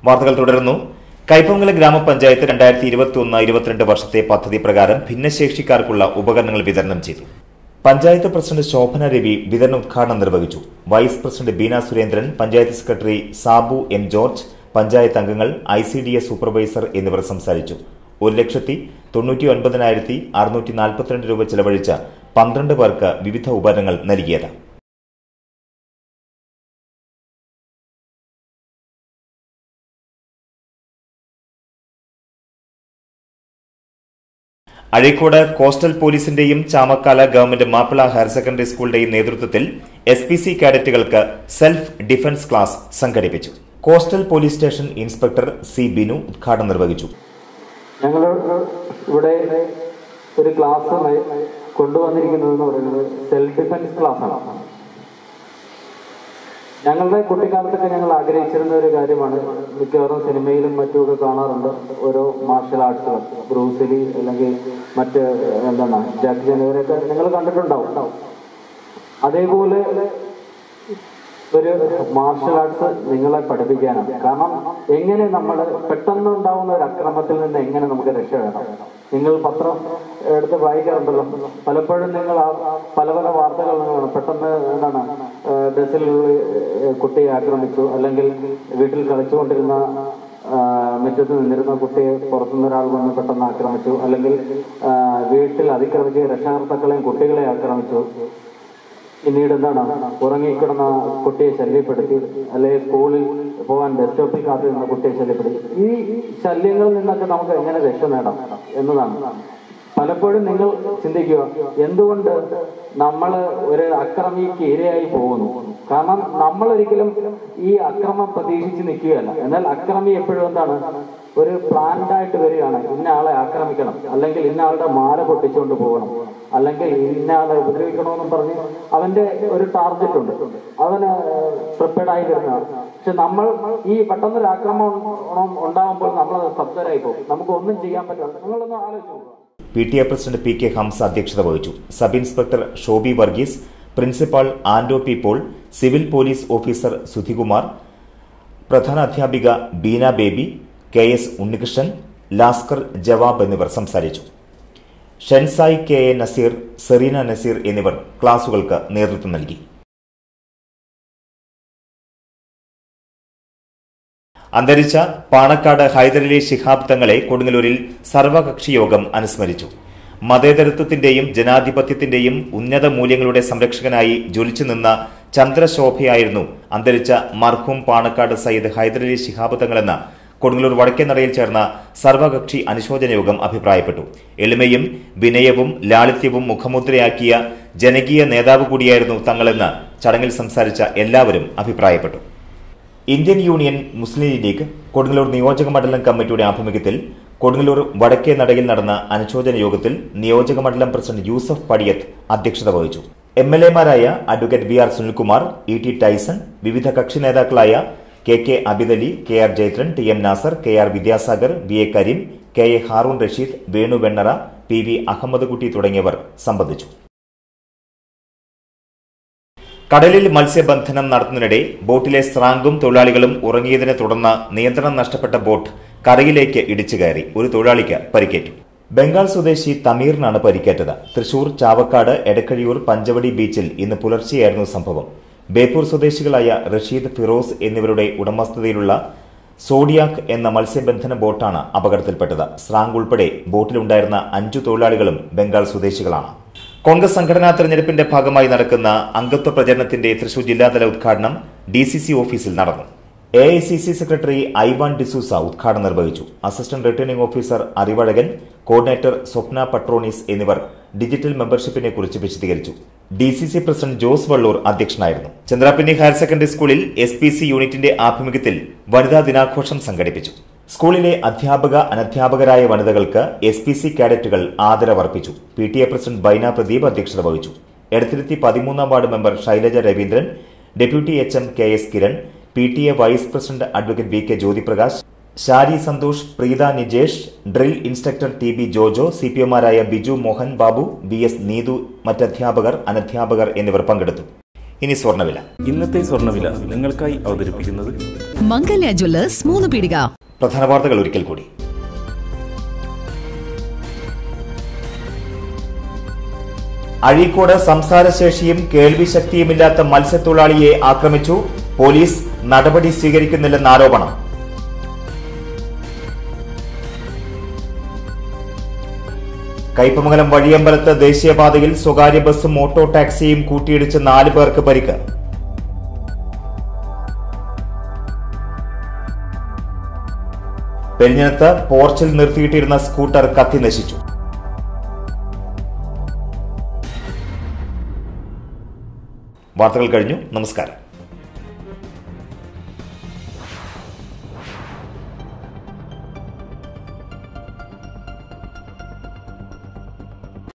വാർത്തകൾ തുടരുന്നു കൈപ്പമംഗലം ഗ്രാമപഞ്ചായത്ത് രണ്ടായിരത്തി ഇരുപത്തി ഒന്ന് ഇരുപത്തിരണ്ട് വർഷത്തെ പദ്ധതി പ്രകാരം ഭിന്നശേഷിക്കാർക്കുള്ള ഉപകരണങ്ങൾ വിതരണം ചെയ്തു പഞ്ചായത്ത് പ്രസിഡന്റ് ശോഭന രവി വിതരണ ഉദ്ഘാടനം നിർവഹിച്ചു vice president Beena Surendran panchayat secretary Sabu M George panchayat അംഗങ്ങൾ I C D S supervisor എന്നിവർ സംസാരിച്ചു ഒരു ലക്ഷത്തി തൊണ്ണൂറ്റി ഒൻപതിനായിരത്തി അറുന്നൂറ്റി നാൽപ്പത്തിരണ്ട് രൂപ ചെലവഴിച്ച പന്ത്രണ്ട് പേർക്ക് വിവിധ ഉപകരണങ്ങൾ നൽകിയത് അഴീക്കോട് കോസ്റ്റൽ പോലീസിന്റെയും Chamakkala government Mappila higher secondary സ്കൂളിന്റെയും നേതൃത്വത്തിൽ എസ് പി സി കാഡറ്റുകൾക്ക് സെൽഫ് ഡിഫൻസ് ക്ലാസ് സംഘടിപ്പിച്ചു coastal police station inspector C Binu ഉദ്ഘാടനം നിർവഹിച്ചു ഞങ്ങൾ ഇവിടെ ഒരു ക്ലാസ് കൊണ്ടുവന്നിരിക്കുന്നത് എന്ന് പറയുന്നത് സെൽഫ് ഡിഫൻസ് ക്ലാസ് ആണ് ഞങ്ങളുടെ കുട്ടിക്കാലത്തൊക്കെ ഞങ്ങൾ ആഗ്രഹിച്ചിരുന്ന ഒരു കാര്യമാണ് മിക്കവാറും സിനിമയിലും മറ്റുമൊക്കെ കാണാറുണ്ട് ഓരോ മാർഷൽ ആർട്സുകൾ ബ്രൂസിലി അല്ലെങ്കിൽ മറ്റ് എന്താണ് ജാക്ക് ജനുവരൊക്കെ നിങ്ങൾ കണ്ടിട്ടുണ്ടാവും അതേപോലെ ഒരു മാർഷൽ ആർട്സ് നിങ്ങളെ പഠിപ്പിക്കാനാണ് കാരണം എങ്ങനെ നമ്മൾ പെട്ടെന്ന് ഉണ്ടാവുന്ന ഒരു അക്രമത്തിൽ നിന്ന് എങ്ങനെ നമുക്ക് രക്ഷപ്പെടാം നിങ്ങൾ പത്രം എടുത്ത് വായിക്കാറുണ്ടല്ലോ പലപ്പോഴും നിങ്ങൾ ആ പല പല വാർത്തകൾ നിങ്ങൾ പെട്ടെന്ന് എന്താണ് ഏഹ് ബസ്സിൽ ഏഹ് കുട്ടിയെ ആക്രമിച്ചു അല്ലെങ്കിൽ വീട്ടിൽ കളിച്ചുകൊണ്ടിരുന്ന ആ, മുറ്റത്ത് നിന്നിരുന്ന കുട്ടിയെ പുറത്തുനിന്ന് ഒരാൾ വന്ന് പെട്ടെന്ന് ആക്രമിച്ചു അല്ലെങ്കിൽ ആ, വീട്ടിൽ അതിക്രമിച്ച് രക്ഷകർത്താക്കളെയും കുട്ടികളെ ആക്രമിച്ചു പിന്നീട് എന്താണ് ഉറങ്ങിക്കിടന്ന കുട്ടിയെ ശല്യപ്പെടുത്തി അല്ലെങ്കിൽ സ്കൂളിൽ പോകാൻ ബസ് സ്റ്റോപ്പിൽ കാത്തു നിന്ന കുട്ടിയെ ശല്യപ്പെടുത്തി ഈ ശല്യങ്ങളിൽ നിന്നൊക്കെ നമുക്ക് എങ്ങനെ രക്ഷ നേടാം എന്നതാണ് പലപ്പോഴും നിങ്ങൾ ചിന്തിക്കുക എന്തുകൊണ്ട് നമ്മൾ ഒരു അക്രമിക്ക് ഇരയായി പോകുന്നു കാരണം നമ്മൾ ഒരിക്കലും ഈ അക്രമം പ്രതീക്ഷിച്ച് നിൽക്കുകയല്ല എന്നാൽ അക്രമി എപ്പോഴും എന്താണ് ഒരു പ്ലാൻഡ് ആയിട്ട് വരികയാണ് ഇന്ന ആളെ ആക്രമിക്കണം അല്ലെങ്കിൽ ഇന്ന ആളുടെ മാല പൊട്ടിച്ചുകൊണ്ട് പോകണം അല്ലെങ്കിൽ ഇന്ന ആളെ ഉപദ്രവിക്കണമെന്നും പറഞ്ഞ് അവന്റെ ഒരു ടാർഗറ്റ് ഉണ്ട് അവന് പ്രിപ്പയർഡ് ആയി വരുന്നതാണ് പക്ഷെ നമ്മൾ ഈ പെട്ടെന്നൊരു ആക്രമണം ഉണ്ടാകുമ്പോൾ നമ്മൾ സ്തബ്ധരായി പോകും നമുക്ക് ഒന്നും ചെയ്യാൻ പറ്റില്ല നിങ്ങളൊന്ന് ആലോചിച്ച് നോക്കുക P T A president P K Hamsa അധ്യക്ഷത വഹിച്ചു sub inspector Shobi Varghese principal Ando P Paul civil police officer Sudhikumar പ്രധാന അധ്യാപിക ബീന ബേബി കെ എസ് ഉണ്ണികൃഷ്ണൻ ലാസ്കർ ജവാബ് എന്നിവർ സംസാരിച്ചു sensei K A Nazeer Sereena Nazeer എന്നിവർ ക്ലാസുകൾക്ക് നേതൃത്വം നൽകി അന്തരിച്ച പാണക്കാട് ഹൈദരലി ശിഹാബ് തങ്ങളെ കൊടുങ്ങല്ലൂരിൽ സർവകക്ഷി യോഗം അനുസ്മരിച്ചു മതേതരത്വത്തിന്റെയും ജനാധിപത്യത്തിന്റെയും ഉന്നത മൂല്യങ്ങളുടെ സംരക്ഷകനായി ജ്വലിച്ചു നിന്ന ചന്ദ്രശോഭയായിരുന്നു അന്തരിച്ച മർഹൂം പാണക്കാട് സയ്യിദ് ഹൈദരലി ശിഹാബ് തങ്ങളെന്ന കൊടുങ്ങല്ലൂർ വടക്കേനടയിൽ ചേർന്ന സർവകക്ഷി അനുശോചന യോഗം അഭിപ്രായപ്പെട്ടു എളിമയും വിനയവും ലാളിത്യവും മുഖമുദ്രയാക്കിയ ജനകീയ നേതാവ് കൂടിയായിരുന്നു തങ്ങളെന്ന് ചടങ്ങിൽ സംസാരിച്ച എല്ലാവരും അഭിപ്രായപ്പെട്ടു ഇന്ത്യൻ യൂണിയൻ മുസ്ലിം ലീഗ് കൊടുങ്ങല്ലൂർ നിയോജക മണ്ഡലം കമ്മിറ്റിയുടെ ആഭിമുഖ്യത്തിൽ കൊടുങ്ങല്ലൂർ വടക്കേ നടയിൽ നടന്ന അനുശോചന യോഗത്തിൽ നിയോജക മണ്ഡലം പ്രസിഡന്റ് യൂസഫ് പടിയത്ത് അധ്യക്ഷത വഹിച്ചു എം എൽ എമാരായ advocate B R Sunilkumar E T Tyson വിവിധ കക്ഷി നേതാക്കളായ K K Abidali K R Jayathran T M Nasar K R Vidyasagar V A Kareem K A Haroon Rasheed Venu Vennara P V Ahammed Kutty തുടങ്ങിയവർ സംബന്ധിച്ചു കടലിൽ മത്സ്യബന്ധനം നടത്തുന്നതിനിടെ ബോട്ടിലെ സ്രാങ്കും തൊഴിലാളികളും ഉറങ്ങിയതിനെ തുടർന്ന് നിയന്ത്രണം നഷ്ടപ്പെട്ട ബോട്ട് കരയിലേക്ക് ഇടിച്ചു കയറി ഒരു തൊഴിലാളിക്ക് പരിക്കേറ്റു ബംഗാൾ സ്വദേശി തമീറിനാണ് പരിക്കേറ്റത് തൃശൂർ ചാവക്കാട് എടക്കഴിയൂർ പഞ്ചവടി ബീച്ചിൽ ഇന്ന് പുലർച്ചെയായിരുന്നു സംഭവം ബേപ്പൂർ സ്വദേശികളായ റഷീദ് ഫിറോസ് എന്നിവരുടെ ഉടമസ്ഥതയിലുള്ള സോഡിയാക് എന്ന മത്സ്യബന്ധന ബോട്ടാണ് അപകടത്തിൽപ്പെട്ടത് സ്രാങ്ക് ഉൾപ്പെടെ ബോട്ടിലുണ്ടായിരുന്ന അഞ്ചു തൊഴിലാളികളും ബംഗാൾ സ്വദേശികളാണ് കോൺഗ്രസ് സംഘടനാ തെരഞ്ഞെടുപ്പിന്റെ ഭാഗമായി നടക്കുന്ന അംഗത്വ പ്രചരണത്തിന്റെ തൃശൂർ ജില്ലാതല ഉദ്ഘാടനം ഡി സി സി ഓഫീസിൽ നടന്നു A I C C secretary Ivan D'Souza ഉദ്ഘാടനം നിർവഹിച്ചു assistant returning officer Arivazhagan coordinator Swapna Patronis എന്നിവർ ഡിജിറ്റൽ മെമ്പർഷിപ്പിനെ കുറിച്ച് വിശദീകരിച്ചു D C C president Jose Vallur അധ്യക്ഷനായിരുന്നു ചന്ദ്രാപിന്നി ഹയർ സെക്കൻഡറി സ്കൂളിൽ എസ് പി സി യൂണിറ്റിന്റെ ആഭിമുഖ്യത്തിൽ വനിതാ ദിനാഘോഷം സംഘടിപ്പിച്ചു സ്കൂളിലെ അധ്യാപക അനധ്യാപകരായ വനിതകൾക്ക് എസ് പി സി കാഡറ്റുകൾ ആദരവർപ്പിച്ചു P T A president Baina Pradeep അധ്യക്ഷത വഹിച്ചു എടത്തിരുത്തി പതിമൂന്നാം ward member Shailaja Raveendran deputy H M K S Kiran P T A vice president advocate V K Jyothiprakash Shari Santhosh Preetha Nijesh drill instructor T B Jojo C P ഒമാരായ ബിജു മോഹൻ ബാബു ബി എസ് നീതു മറ്റധ്യാപകർ അനധ്യാപകർ എന്നിവർ പങ്കെടുത്തു ഇനി സ്വർണ്ണവില ഇന്നത്തെ സ്വർണ്ണവില നിങ്ങൾക്കായി അവതരിപ്പിക്കുന്നത് മംഗല്യ ജ്വല്ലേഴ്സ് മൂന്ന് പീടിക പ്രധാന വാർത്തകൾ ഒരിക്കൽ കൂടി അഴീക്കോട് സംസാരശേഷിയും കേൾവിശക്തിയുമില്ലാത്ത മത്സ്യത്തൊഴിലാളിയെ ആക്രമിച്ചു പോലീസ് നടപടി സ്വീകരിക്കുന്നില്ലെന്ന് ആരോപണം കയ്പമംഗലം വഴിയമ്പലത്ത് ദേശീയപാതയിൽ സ്വകാര്യ ബസ്സും ഓട്ടോ ടാക്സിയും കൂട്ടിയിടിച്ച് നാല് പേർക്ക് പരിക്ക് പെരിഞ്ഞനത്ത് പോർച്ചിൽ നിർത്തിയിട്ടിരുന്ന സ്കൂട്ടർ കത്തി നശിച്ചു വാർത്തകൾ കഴിഞ്ഞു നമസ്കാരം